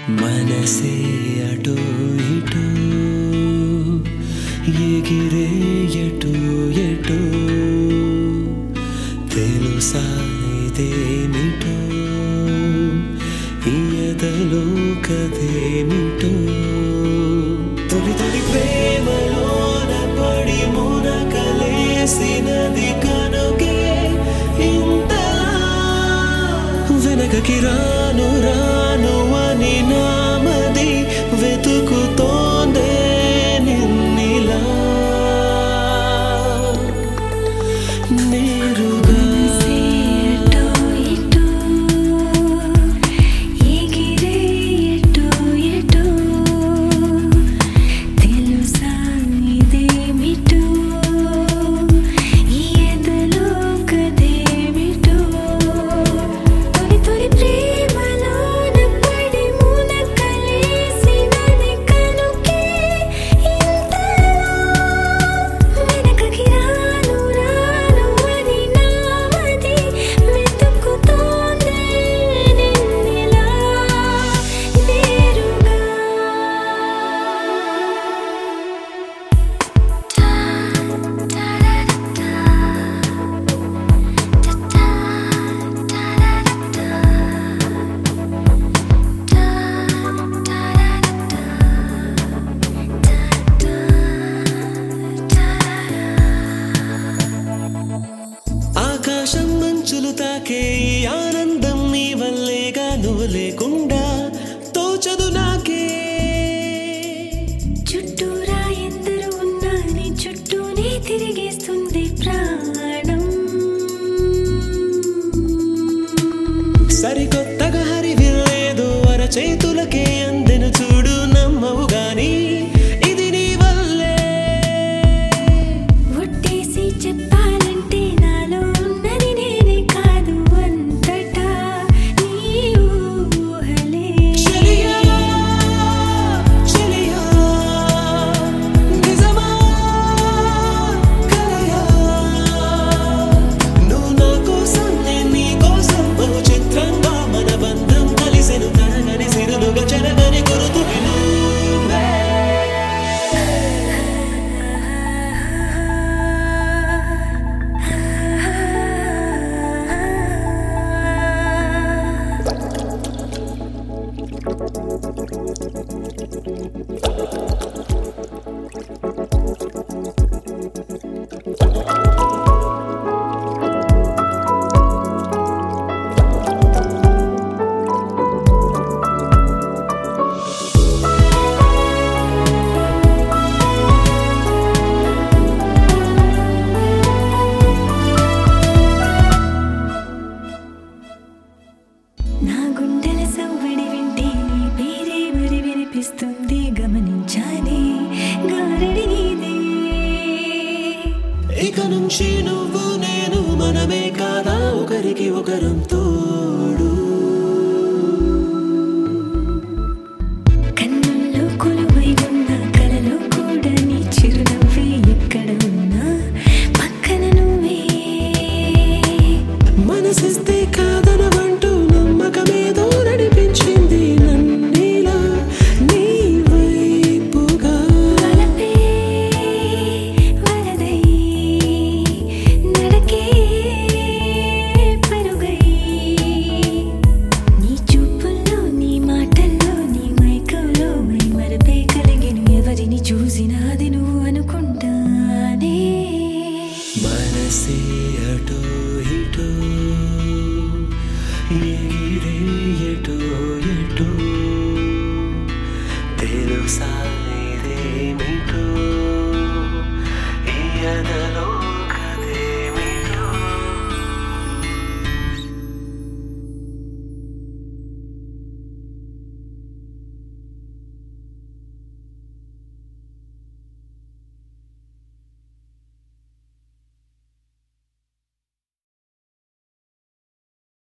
మనసే అటో ఇటో ఎగిరే ఎటో ఎటో తెలుసా ఇదేమిటో ఈ ఎదలో కదేమిటో తొలి తొలి ప్రేమలోన పడి మునకలేసినది కనుకే ఇంతలా వెనకకి రాను రాను అని నామది వెతుకుతోందే నిన్నిలా నేరుగా ఎటో ఎటో ఎగిరే ఎటో ఎటో తెలుసా ఇదేమిటో ఈ ఎదలో కదేమిటో తొలి తొలి ప్రేమలోన పడి మునకలేసినది కనుకే ఇంతలా వెనకకి రాను రాను అని నామది వెతుకుతోందే నిన్నిలా నేరుగా ఆకాశం మంచులు తాకే ఈ ఆనందం నీ వల్లేగా నువ్వు లేకుండా తోచదు నాకే చుట్టూరా ఎందరు ఉన్నా నీ చుట్టూనే తిరిగేస్తుంది ప్రాణం సరికొత్తగా హరివిల్లేదో అర చేతులకే అందెను చూడు నమ్మవు గాని ఇది నీ వల్లే ఒట్టేసి చెప్పాలంటే నాలో ఉన్నది నేనే కాదు అంతటా నీ ఊహలే చెలియా చెలియా నిజమా కలయా నువ్వు నా కోసం నేను నీ కోసం బహు చిత్రంగా మన బంధం కలిసెను తనగని సిరులుగా చెరగని గురుతు నువ్వే నా గుండెల సవ్వడి వింటే నీ పేరే మరి వినిపిస్తుంది గమనించాలి గారడి నీదే ఇక నుంచి నువ్వు నేను మనమే కాదా